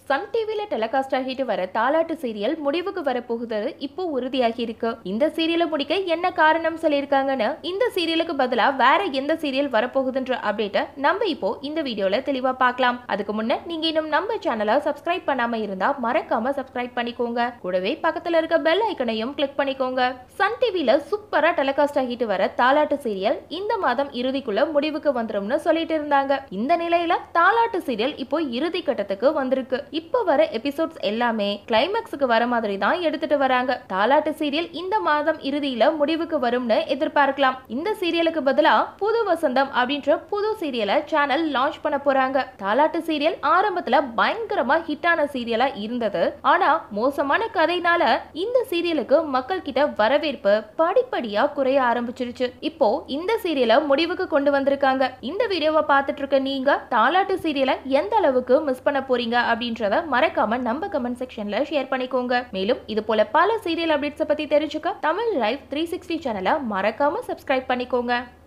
Sun டிவில telecast ஆகிட்டு வர தாலாட்டு சீரியல் முடிவுக்கு வரப்போகுது இப்போ உறுதியாகி இருக்கு இந்த சீரியலை முடிக்க என்ன காரணம் சொல்லியிருக்காங்கன்னு இந்த சீரியலுக்கு பதிலா வேற எந்த சீரியல் வரப்போகுதுன்ற அப்டேட்டை நம்ம இப்போ இந்த வீடியோல தெளிவா பார்க்கலாம் அதுக்கு முன்ன நீங்க இன்னும் நம்ம சேனலை சப்ஸ்கிரைப் பண்ணாம இருந்தா மறக்காம சப்ஸ்கிரைப் பண்ணிக்கோங்க கூடவே பக்கத்துல இருக்க பெல் ஐக்கனையும் கிளிக் பண்ணிக்கோங்க சன் டிவில சூப்பரா டெலிகாஸ்ட் ஆகிட்டு வர தாலாட்டு சீரியல் இந்த மாதம் இறுதிக்குள்ள முடிவுக்கு வந்துரும்னு சொல்லிட்டு இருந்தாங்க இந்த நிலையில தாலாட்டு சீரியல் இப்போ இறுதி கட்டத்துக்கு வந்திருக்கு இப்போ வர எபிசோட்ஸ் எல்லாமே கிளைமேக்ஸுக்கு வர மாதிரி தான் எடுத்துட்டு வராங்க தாலாட்டு சீரியல் இந்த மாதம் இறுதியில முடிவுக்கு வரும்னு எதிர்பார்க்கலாம் இந்த சீரியலுக்கு பதிலா புது வசந்தம் அப்படின்ற புது சீரியலை சேனல் லான்ச் பண்ண போறாங்க தாலாட்டு சீரியல் ஆரம்பத்துல பயங்கரமா ஹிட்டான சீரியலா இருந்தது ஆனா மோசமான கதைனால இந்த சீரியலுக்கு மக்கள் கிட்ட வரவேற்பு படிப்படியா குறைய ஆரம்பிச்சிருச்சு இப்போ இந்த சீரியலை முடிவுக்கு கொண்டு வந்திருக்காங்க இந்த வீடியோவை பார்த்துட்டு இருக்க நீங்க தாலாட்டு சீரியலை எந்த அளவுக்கு மிஸ் பண்ண போறீங்க அப்படின்றத மறக்காம நம்ம கமெண்ட் செக்ஷன்ல ஷேர் பண்ணிக்கோங்க மேலும் இது போல பல சீரியல் அப்டேட்ஸை பத்தி தெரிஞ்சுக்க தமிழ் லைவ் த்ரீ சிக்ஸ்டி சேனலை மறக்காம சப்ஸ்கிரைப் பண்ணிக்கோங்க